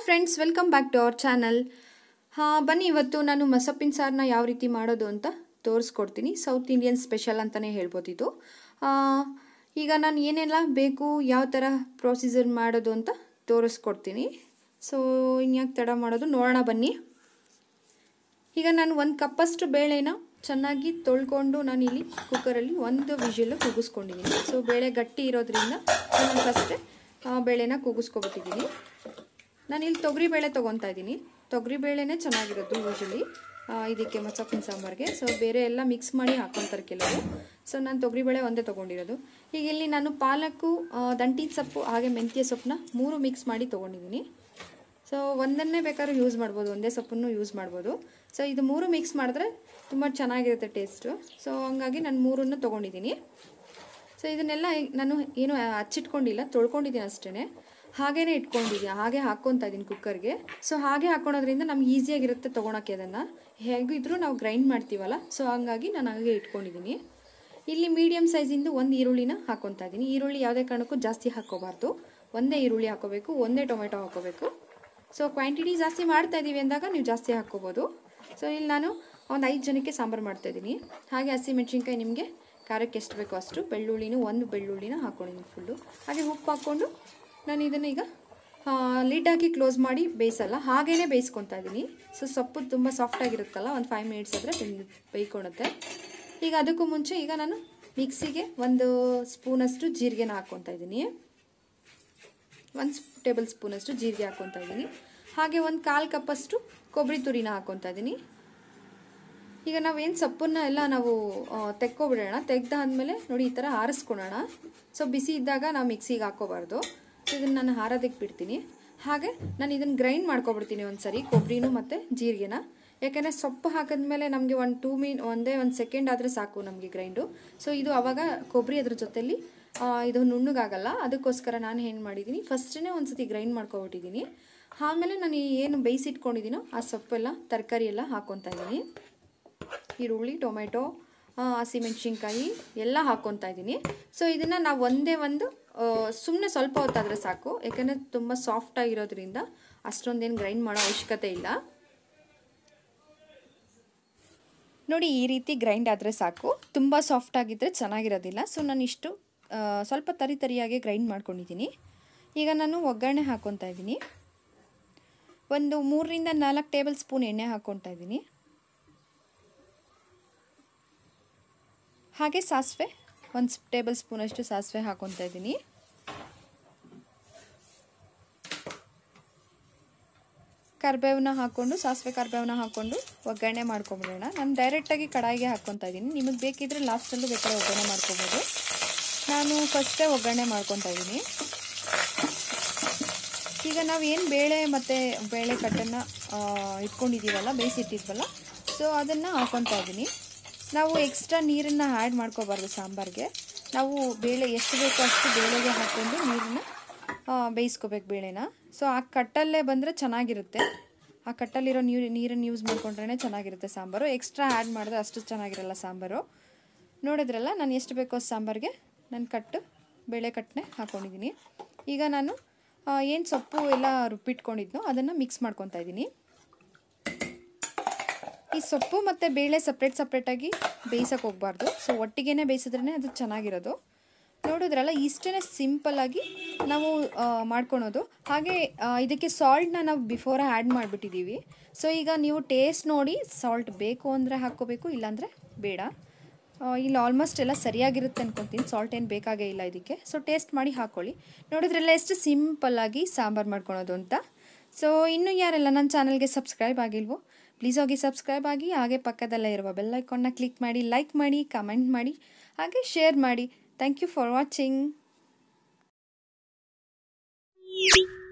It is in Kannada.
friends welcome back to our channel ಹಾಂ ಬನ್ನಿ ಇವತ್ತು ನಾನು ಮಸಪ್ಪಿನ ಸಾರನ್ನ ಯಾವ ರೀತಿ ಮಾಡೋದು ಅಂತ ತೋರಿಸ್ಕೊಡ್ತೀನಿ ಸೌತ್ ಇಂಡಿಯನ್ ಸ್ಪೆಷಲ್ ಅಂತಲೇ ಹೇಳ್ಬೋದು ಇದು ಆ, ಈಗ ನಾನು ಏನೆಲ್ಲ ಬೇಕು ಯಾವ ಥರ ಪ್ರೊಸೀಜರ್ ಮಾಡೋದು ಅಂತ ತೋರಿಸ್ಕೊಡ್ತೀನಿ ಸೊ ಇನ್ಯಾಕೆ ತಡ ಮಾಡೋದು ನೋಡೋಣ ಬನ್ನಿ ಈಗ ನಾನು ಒಂದು ಕಪ್ಪಷ್ಟು ಬೇಳೆನ ಚೆನ್ನಾಗಿ ತೊಳ್ಕೊಂಡು ನಾನು ಇಲ್ಲಿ ಕುಕ್ಕರಲ್ಲಿ ಒಂದು ವಿಷಲು ಕೂಗಿಸ್ಕೊಂಡಿದ್ದೀನಿ ಸೊ ಬೇಳೆ ಗಟ್ಟಿ ಇರೋದ್ರಿಂದ ನಾನು ಫಸ್ಟೇ ಬೇಳೆನ ಕೂಗಿಸ್ಕೊಬಿಟ್ಟಿದ್ದೀನಿ ನಾನು ಇಲ್ಲಿ ತೊಗರಿ ಬೇಳೆ ತೊಗೊತಾ ಇದ್ದೀನಿ ತೊಗರಿ ಬೇಳೆನೇ ಚೆನ್ನಾಗಿರೋದು ಯೂಶಲಿ ಇದಕ್ಕೆ ಮಸಪ್ಪಿನ ಸಾಂಬಾರಿಗೆ ಸೊ ಬೇರೆ ಎಲ್ಲ ಮಿಕ್ಸ್ ಮಾಡಿ ಹಾಕ್ಕೊತಾರೆ ಕೆಲವರು ಸೊ ನಾನು ತೊಗರಿಬೇಳೆ ಒಂದೇ ತೊಗೊಂಡಿರೋದು ಈಗ ಇಲ್ಲಿ ನಾನು ಪಾಲಕ್ಕು ದಂಟಿನ ಸೊಪ್ಪು ಹಾಗೆ ಮೆಂತ್ಯ ಸೊಪ್ಪನ್ನ ಮೂರು ಮಿಕ್ಸ್ ಮಾಡಿ ತೊಗೊಂಡಿದ್ದೀನಿ ಸೊ ಒಂದನ್ನೇ ಬೇಕಾದ್ರೂ ಯೂಸ್ ಮಾಡ್ಬೋದು ಒಂದೇ ಸೊಪ್ಪನ್ನು ಯೂಸ್ ಮಾಡ್ಬೋದು ಸೊ ಇದು ಮೂರು ಮಿಕ್ಸ್ ಮಾಡಿದ್ರೆ ತುಂಬ ಚೆನ್ನಾಗಿರುತ್ತೆ ಟೇಸ್ಟು ಸೊ ಹಂಗಾಗಿ ನಾನು ಮೂರನ್ನು ತೊಗೊಂಡಿದ್ದೀನಿ ಸೊ ಇದನ್ನೆಲ್ಲ ಈಗ ನಾನು ಏನು ಹಚ್ಚಿಟ್ಕೊಂಡಿಲ್ಲ ತೊಳ್ಕೊಂಡಿದ್ದೀನಿ ಅಷ್ಟೇ ಹಾಗೇ ಇಟ್ಕೊಂಡಿದ್ದೀನಿ ಹಾಗೆ ಹಾಕ್ಕೊತಾ ಇದ್ದೀನಿ ಕುಕ್ಕರ್ಗೆ ಸೊ ಹಾಗೆ ಹಾಕ್ಕೊಳೋದ್ರಿಂದ ನಮ್ಗೆ ಈಸಿಯಾಗಿರುತ್ತೆ ತೊಗೊಳಕ್ಕೆ ಅದನ್ನು ಹೇಗಿದ್ರೂ ನಾವು ಗ್ರೈಂಡ್ ಮಾಡ್ತೀವಲ್ಲ ಸೊ ಹಂಗಾಗಿ ನಾನು ಹಾಗೆ ಇಟ್ಕೊಂಡಿದ್ದೀನಿ ಇಲ್ಲಿ ಮೀಡಿಯಮ್ ಸೈಜಿಂದು ಒಂದು ಈರುಳ್ಳಿನ ಹಾಕ್ಕೊತಾ ಇದ್ದೀನಿ ಈರುಳ್ಳಿ ಯಾವುದೇ ಕಾರಣಕ್ಕೂ ಜಾಸ್ತಿ ಹಾಕ್ಕೋಬಾರ್ದು ಒಂದೇ ಈರುಳ್ಳಿ ಹಾಕೋಬೇಕು ಒಂದೇ ಟೊಮೆಟೊ ಹಾಕೋಬೇಕು ಸೊ ಕ್ವಾಂಟಿಟಿ ಜಾಸ್ತಿ ಮಾಡ್ತಾ ಇದ್ದೀವಿ ಅಂದಾಗ ನೀವು ಜಾಸ್ತಿ ಹಾಕ್ಕೋಬೋದು ಸೊ ಇಲ್ಲಿ ನಾನು ಒಂದು ಐದು ಜನಕ್ಕೆ ಸಾಂಬಾರು ಮಾಡ್ತಾಯಿದ್ದೀನಿ ಹಾಗೆ ಹಸಿಮೆಣ್ಸಿನ್ಕಾಯಿ ನಿಮಗೆ ಖಾರಕ್ಕೆ ಎಷ್ಟು ಬೇಕೋ ಅಷ್ಟು ಬೆಳ್ಳುಳ್ಳಿನೂ ಒಂದು ಬೆಳ್ಳುಳ್ಳಿನ ಹಾಕ್ಕೊಂಡಿದ್ದೀನಿ ಫುಲ್ಲು ಹಾಗೆ ಉಪ್ಪು ಹಾಕ್ಕೊಂಡು ನಾನು ಇದನ್ನು ಈಗ ಲಿಡ್ ಹಾಕಿ ಕ್ಲೋಸ್ ಮಾಡಿ ಬೇಯಿಸಲ್ಲ ಹಾಗೇ ಬೇಯಿಸ್ಕೊತಾ ಇದ್ದೀನಿ ಸೊ ಸೊಪ್ಪು ತುಂಬ ಸಾಫ್ಟಾಗಿರುತ್ತಲ್ಲ ಒಂದು ಫೈವ್ ಮಿನಿಟ್ಸ್ ಆದರೆ ಬೆಂದು ಬೇಯ್ಕೊಳುತ್ತೆ ಈಗ ಅದಕ್ಕೂ ಮುಂಚೆ ಈಗ ನಾನು ಮಿಕ್ಸಿಗೆ ಒಂದು ಸ್ಪೂನಷ್ಟು ಜೀರಿಗೆನ ಹಾಕ್ಕೊತಾ ಇದ್ದೀನಿ ಒಂದು ಟೇಬಲ್ ಸ್ಪೂನಷ್ಟು ಜೀರಿಗೆ ಹಾಕ್ಕೊತಾ ಇದ್ದೀನಿ ಹಾಗೆ ಒಂದು ಕಾಲು ಕಪ್ಪಷ್ಟು ಕೊಬ್ಬರಿ ತುರಿನ ಹಾಕ್ಕೊತಾ ಇದ್ದೀನಿ ಈಗ ನಾವೇನು ಸೊಪ್ಪನ್ನ ಎಲ್ಲ ನಾವು ತೆಕ್ಕೊಬಿಡೋಣ ತೆಗ್ದಾದ್ಮೇಲೆ ನೋಡಿ ಈ ಥರ ಆರಿಸ್ಕೊಳೋಣ ಸೊ ಬಿಸಿ ಇದ್ದಾಗ ನಾವು ಮಿಕ್ಸಿಗೆ ಹಾಕ್ಕೋಬಾರ್ದು ಸೊ ಇದನ್ನು ನಾನು ಹಾರೋದಕ್ಕೆ ಬಿಡ್ತೀನಿ ಹಾಗೆ ನಾನು ಇದನ್ನು ಗ್ರೈಂಡ್ ಮಾಡ್ಕೊಬಿಡ್ತೀನಿ ಒಂದು ಸರಿ ಕೊಬ್ಬರಿನೂ ಮತ್ತು ಜೀರಿಗೆನ ಯಾಕೆಂದರೆ ಸೊಪ್ಪು ಹಾಕಿದ್ಮೇಲೆ ನಮಗೆ ಒಂದು ಟೂ ಮಿನ್ ಒಂದೇ ಒಂದು ಸೆಕೆಂಡ್ ಆದರೆ ಸಾಕು ನಮಗೆ ಗ್ರೈಂಡು ಸೊ ಇದು ಆವಾಗ ಕೊಬ್ಬರಿ ಅದ್ರ ಜೊತೆಲಿ ಇದು ನುಣ್ಣಗಾಗಲ್ಲ ಅದಕ್ಕೋಸ್ಕರ ನಾನು ಏನು ಮಾಡಿದ್ದೀನಿ ಫಸ್ಟೇ ಒಂದು ಸತಿ ಗ್ರೈಂಡ್ ಮಾಡ್ಕೊಬಿಟ್ಟಿದ್ದೀನಿ ಆಮೇಲೆ ನಾನು ಏನು ಬೇಯಿಸಿಟ್ಕೊಂಡಿದ್ದೀನೋ ಆ ಸೊಪ್ಪೆಲ್ಲ ತರಕಾರಿ ಎಲ್ಲ ಹಾಕ್ಕೊತಾ ಇದ್ದೀನಿ ಈರುಳ್ಳಿ ಟೊಮೆಟೊ ಹಸಿಮೆಣ್ಸಿನ್ಕಾಯಿ ಎಲ್ಲ ಹಾಕ್ಕೊತಾ ಇದ್ದೀನಿ ಸೊ ಇದನ್ನು ನಾವು ಒಂದೇ ಒಂದು ಸುಮ್ಮನೆ ಸ್ವಲ್ಪ ಹೊತ್ತಾದರೆ ಸಾಕು ಯಾಕಂದರೆ ತುಂಬ ಸಾಫ್ಟಾಗಿರೋದ್ರಿಂದ ಅಷ್ಟೊಂದೇನು ಗ್ರೈಂಡ್ ಮಾಡೋ ಅವಶ್ಯಕತೆ ಇಲ್ಲ ನೋಡಿ ಈ ರೀತಿ ಗ್ರೈಂಡ್ ಆದರೆ ಸಾಕು ತುಂಬ ಸಾಫ್ಟ್ ಆಗಿದ್ದರೆ ಚೆನ್ನಾಗಿರೋದಿಲ್ಲ ಸೊ ನಾನು ಇಷ್ಟು ಸ್ವಲ್ಪ ತರಿ ತರಿಯಾಗಿ ಗ್ರೈಂಡ್ ಮಾಡ್ಕೊಂಡಿದ್ದೀನಿ ಈಗ ನಾನು ಒಗ್ಗರಣೆ ಹಾಕ್ಕೊತಾ ಇದ್ದೀನಿ ಒಂದು ಮೂರರಿಂದ ನಾಲ್ಕು ಟೇಬಲ್ ಸ್ಪೂನ್ ಎಣ್ಣೆ ಹಾಕ್ಕೊತಾ ಇದ್ದೀನಿ ಹಾಗೆ ಸಾಸಿವೆ ಒಂದು ಟೇಬಲ್ ಸ್ಪೂನಷ್ಟು ಸಾಸಿವೆ ಹಾಕ್ಕೊತಾ ಇದ್ದೀನಿ ಕರ್ಬೇವನ್ನ ಹಾಕ್ಕೊಂಡು ಸಾಸಿವೆ ಕರ್ಬೇವನ್ನ ಹಾಕ್ಕೊಂಡು ಒಗ್ಗರಣೆ ಮಾಡ್ಕೊಂಬಿಡೋಣ ನಾನು ಡೈರೆಕ್ಟಾಗಿ ಕಡಾಯಿಗೆ ಹಾಕ್ಕೊತಾ ಇದ್ದೀನಿ ನಿಮಗೆ ಬೇಕಿದ್ರೆ ಲಾಸ್ಟಲ್ಲೂ ಬೇಕಾದ್ರೆ ಒಗ್ಗರಣೆ ಮಾಡ್ಕೊಬೋದು ನಾನು ಫಸ್ಟೇ ಒಗ್ಗರಣೆ ಮಾಡ್ಕೊತಾ ಇದ್ದೀನಿ ಈಗ ನಾವು ಏನು ಬೇಳೆ ಮತ್ತು ಬೇಳೆ ಕಟ್ಟನ್ನು ಇಟ್ಕೊಂಡಿದ್ದೀವಲ್ಲ ಬೇಯಿಸಿಟ್ಟಿದ್ವಲ್ಲ ಸೊ ಅದನ್ನು ಹಾಕ್ಕೊತಾ ಇದ್ದೀನಿ ನಾವು ಎಕ್ಸ್ಟ್ರಾ ನೀರನ್ನು ಆ್ಯಡ್ ಮಾಡ್ಕೋಬಾರ್ದು ಸಾಂಬಾರಿಗೆ ನಾವು ಬೇಳೆ ಎಷ್ಟು ಬೇಕೋ ಅಷ್ಟು ಬೇಳೆಗೆ ಹಾಕ್ಕೊಂಡು ನೀರನ್ನ ಬೇಯಿಸ್ಕೋಬೇಕು ಬೇಳೆನ ಸೊ ಆ ಕಟ್ಟಲ್ಲೇ ಬಂದರೆ ಚೆನ್ನಾಗಿರುತ್ತೆ ಆ ಕಟ್ಟಲ್ಲಿರೋ ನೀರು ನೀರನ್ನು ಯೂಸ್ ಮಾಡ್ಕೊಂಡ್ರೆ ಚೆನ್ನಾಗಿರುತ್ತೆ ಸಾಂಬಾರು ಎಕ್ಸ್ಟ್ರಾ ಆ್ಯಡ್ ಮಾಡಿದ್ರೆ ಅಷ್ಟು ಚೆನ್ನಾಗಿರಲ್ಲ ಸಾಂಬಾರು ನೋಡಿದ್ರಲ್ಲ ನಾನು ಎಷ್ಟು ಬೇಕೋ ಸಾಂಬಾರಿಗೆ ನಾನು ಕಟ್ಟು ಬೇಳೆ ಕಟ್ಟನೆ ಹಾಕ್ಕೊಂಡಿದ್ದೀನಿ ಈಗ ನಾನು ಏನು ಸೊಪ್ಪು ಎಲ್ಲ ರುಬ್ಬಿಟ್ಕೊಂಡಿದ್ನೋ ಅದನ್ನು ಮಿಕ್ಸ್ ಮಾಡ್ಕೊತಾ ಇದ್ದೀನಿ ಈ ಸೊಪ್ಪು ಮತ್ತು ಬೇಳೆ ಸಪ್ರೇಟ್ ಸಪ್ರೇಟಾಗಿ ಬೇಯಿಸೋಕೆ ಹೋಗಬಾರ್ದು ಸೊ ಒಟ್ಟಿಗೆ ಬೇಯಿಸಿದ್ರೇ ಅದು ಚೆನ್ನಾಗಿರೋದು ನೋಡಿದ್ರಲ್ಲ ಇಷ್ಟೇ ಸಿಂಪಲ್ಲಾಗಿ ನಾವು ಮಾಡ್ಕೊಳೋದು ಹಾಗೆ ಇದಕ್ಕೆ ಸಾಲ್ಟ್ನ ನಾವು ಬಿಫೋರ್ ಆ್ಯಡ್ ಮಾಡಿಬಿಟ್ಟಿದ್ದೀವಿ ಸೊ ಈಗ ನೀವು ಟೇಸ್ಟ್ ನೋಡಿ ಸಾಲ್ಟ್ ಬೇಕು ಅಂದರೆ ಹಾಕ್ಕೋಬೇಕು ಇಲ್ಲಾಂದರೆ ಬೇಡ ಇಲ್ಲಿ ಆಲ್ಮೋಸ್ಟ್ ಎಲ್ಲ ಸರಿಯಾಗಿರುತ್ತೆ ಅನ್ಕೊತೀನಿ ಸಾಲ್ಟ್ ಏನು ಬೇಕಾಗೇ ಇಲ್ಲ ಇದಕ್ಕೆ ಸೊ ಟೇಸ್ಟ್ ಮಾಡಿ ಹಾಕ್ಕೊಳ್ಳಿ ನೋಡಿದ್ರೆಲ್ಲ ಎಷ್ಟು ಸಿಂಪಲ್ಲಾಗಿ ಸಾಂಬಾರು ಮಾಡ್ಕೊಳೋದು ಅಂತ ಸೊ ಇನ್ನೂ ಯಾರೆಲ್ಲ ನನ್ನ ಚಾನಲ್ಗೆ ಸಬ್ಸ್ಕ್ರೈಬ್ ಆಗಿಲ್ವೋ ಪ್ಲೀಸ್ ಹೋಗಿ ಸಬ್ಸ್ಕ್ರೈಬ್ ಆಗಿ ಹಾಗೆ ಪಕ್ಕದಲ್ಲೇ ಇರುವ ಬೆಲ್ ಐಕಾನ್ನ ಕ್ಲಿಕ್ ಮಾಡಿ ಲೈಕ್ ಮಾಡಿ ಕಮೆಂಟ್ ಮಾಡಿ ಹಾಗೆ ಶೇರ್ ಮಾಡಿ ಥ್ಯಾಂಕ್ ಯು ಫಾರ್ ವಾಚಿಂಗ್